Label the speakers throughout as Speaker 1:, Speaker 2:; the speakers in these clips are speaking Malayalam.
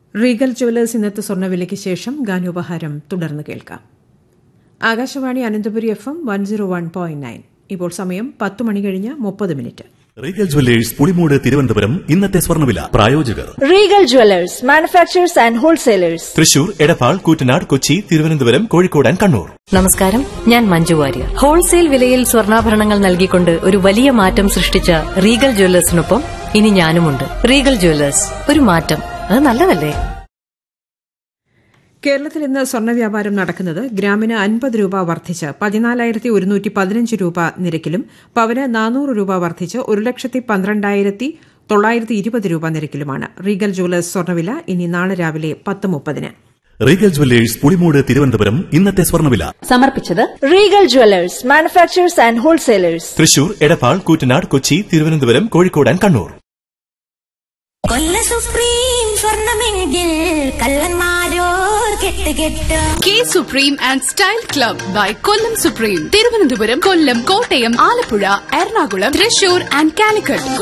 Speaker 1: റീഗൽ ജുവലേഴ്സ് ഇന്നത്തെ സ്വർണ്ണവിലയ്ക്ക് ശേഷം ഗാനോപഹാരം തുടർന്ന് കേൾക്കാം Akashvani Ananthapuri F M one zero one point nine ഇപ്പോൾ സമയം പത്ത് മണി കഴിഞ്ഞ് മുപ്പത് മിനിറ്റ്
Speaker 2: റീഗൽ ജുവല്ലേഴ്സ് പുളിമൂട് തിരുവനന്തപുരം ഇന്നത്തെ സ്വർണ്ണവില പ്രായോജകർ
Speaker 3: Regal jewellers manufacturers and wholesalers
Speaker 2: Thrissur Edappal Koottanad Kochi Thiruvananthapuram Kozhikode and Kannur
Speaker 4: നമസ്കാരം ഞാൻ മഞ്ജു വാര്യർ ഹോൾസെയിൽ വിലയിൽ സ്വർണ്ണാഭരണങ്ങൾ നൽകിക്കൊണ്ട് ഒരു വലിയ മാറ്റം സൃഷ്ടിച്ച റീഗൽ ജ്വല്ലേഴ്സിനൊപ്പം ഇനി ഞാനുമുണ്ട് റീഗൽ ജ്വല്ലേഴ്സ് ഒരു മാറ്റം അത് നല്ലതല്ലേ
Speaker 1: കേരളത്തിൽ ഇന്ന് സ്വർണ്ണ വ്യാപാരം നടക്കുന്നത് ഗ്രാമിന് അൻപത് രൂപ വർദ്ധിച്ച് പതിനാലായിരത്തി ഒരുന്നൂറ്റി പതിനഞ്ച് രൂപ നിരക്കിലും പവന് നാനൂറ് രൂപ വർദ്ധിച്ച് ഒരു ലക്ഷത്തി പന്ത്രണ്ടായിരത്തി തൊള്ളായിരത്തി ഇരുപത് രൂപ നിരക്കിലുമാണ് റീഗൽ ജുവലേഴ്സ് സ്വർണ്ണവില ഇനി നാളെ രാവിലെ പത്ത് മുപ്പതിന്
Speaker 2: റീഗൽ ജുവല്ലേഴ്സ് പുളിമൂട് തിരുവനന്തപുരം ഇന്നത്തെ സ്വർണ്ണവില
Speaker 4: സമർപ്പിച്ചത്
Speaker 3: Regal jewellers manufacturers and wholesalers
Speaker 2: Thrissur Edappal Koottanad Kochi Thiruvananthapuram Kozhikode and Kannur
Speaker 5: കൊല്ല സുപ്രീം സ്വർണമെങ്കിൽ കള്ളന്മാരോർ കെട്ട് കെട്ട്
Speaker 6: കെ supreme and style club by Kollam supreme Thiruvananthapuram Kollam Kottayam Alappuzha Ernakulam Thrissur and Calicut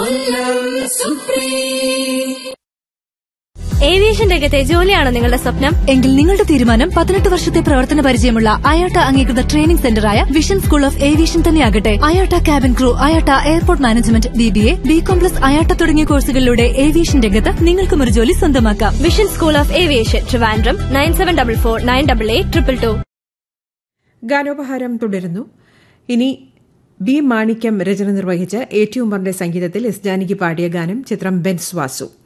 Speaker 7: aviation രംഗത്തെ ജോലിയാണോ നിങ്ങളുടെ സ്വപ്നം
Speaker 8: എങ്കിൽ നിങ്ങളുടെ തീരുമാനം പതിനെട്ട് വർഷത്തെ പ്രവർത്തന പരിചയമുള്ള അയോട്ട അംഗീകൃത ട്രെയിനിംഗ് സെന്ററായ വിഷൻ സ്കൂൾ ഓഫ് ഏവിയേഷൻ തന്നെയാകട്ടെ IATA cabin crew IATA airport management B B A B കോംപ്ലസ് അയോട്ട തുടങ്ങിയ കോഴ്സുകളിലൂടെ ഏവിയേഷൻ രംഗത്ത് നിങ്ങൾക്കും ഒരു ജോലി സ്വന്തമാക്കാം
Speaker 7: vision school of aviation Trivandrum nine seven double four nine double eight triple two
Speaker 1: ഗാനോപഹാരം തുടരുന്നു ഇനി ബി മാണിക്യം രചന നിർവഹിച്ച് എ ടി ഉമറിന്റെ സംഗീതത്തിൽ എസ് ജാനകി പാടിയ ഗാനം ചിത്രം ബെൻസ് വാസു